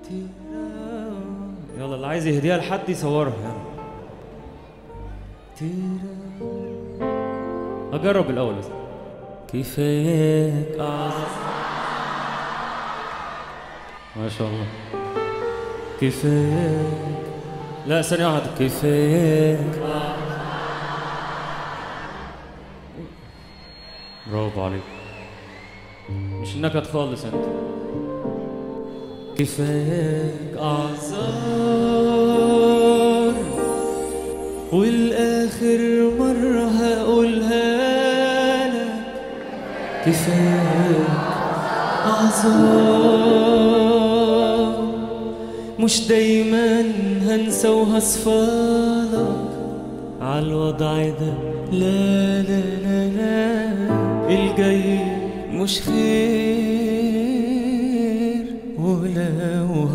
يلا اللي عايز يهديها لحد يصورها يلا اجرب الاول بس كفاياك اعظم ما شاء الله كفاياك لا ثانية واحدة كفاياك برافو عليك مش النكد خالص انت كفاياك اعذار والاخر مرة هقولها لك كفاياك اعذار مش دايما هنسى وهصفالك عالوضع ده لا لا لا لا الجاي مش خير ولو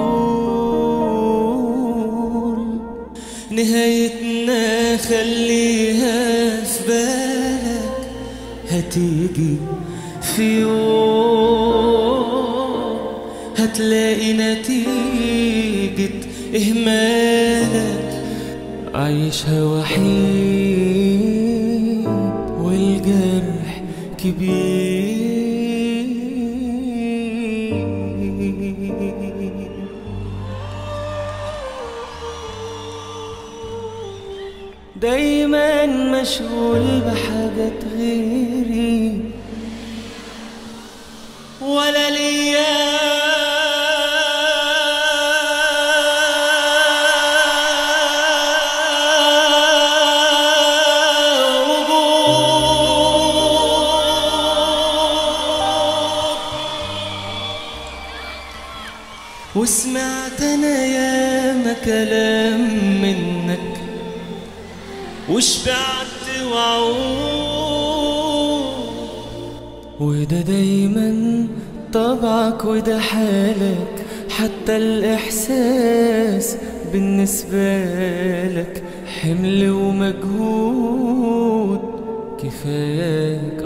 هتطول نهايتنا خليها في بالك هتيجي في يوم هتلاقي نتيجة إهمالك عايشها وحيد والجرح كبير دايما مشغول بحاجات غيري ولا ليا وجود وسمعت انا ياما كلام منك وشبعت وعود وده دايما طبعك وده حالك حتى الإحساس بالنسبة لك حمل ومجهود كفاياك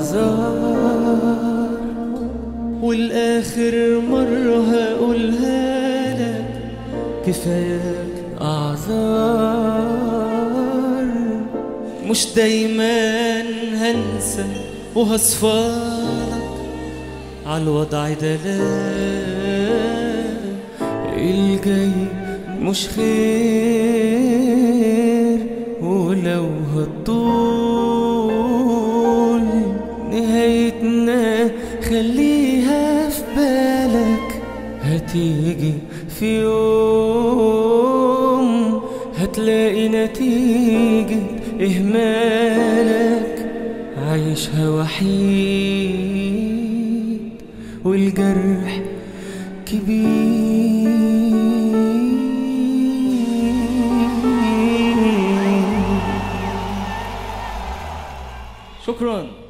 أعذار والآخر مرة هقولها لك كفاياك أعذار مش دايما هنسى وهصفالك عالوضع ده لا الجاي مش خير ولو هتطول نهايتنا خليها في بالك هتيجي في يوم هتلاقي نتيجة إهمالك عايشها وحيد والجرح كبير شكرا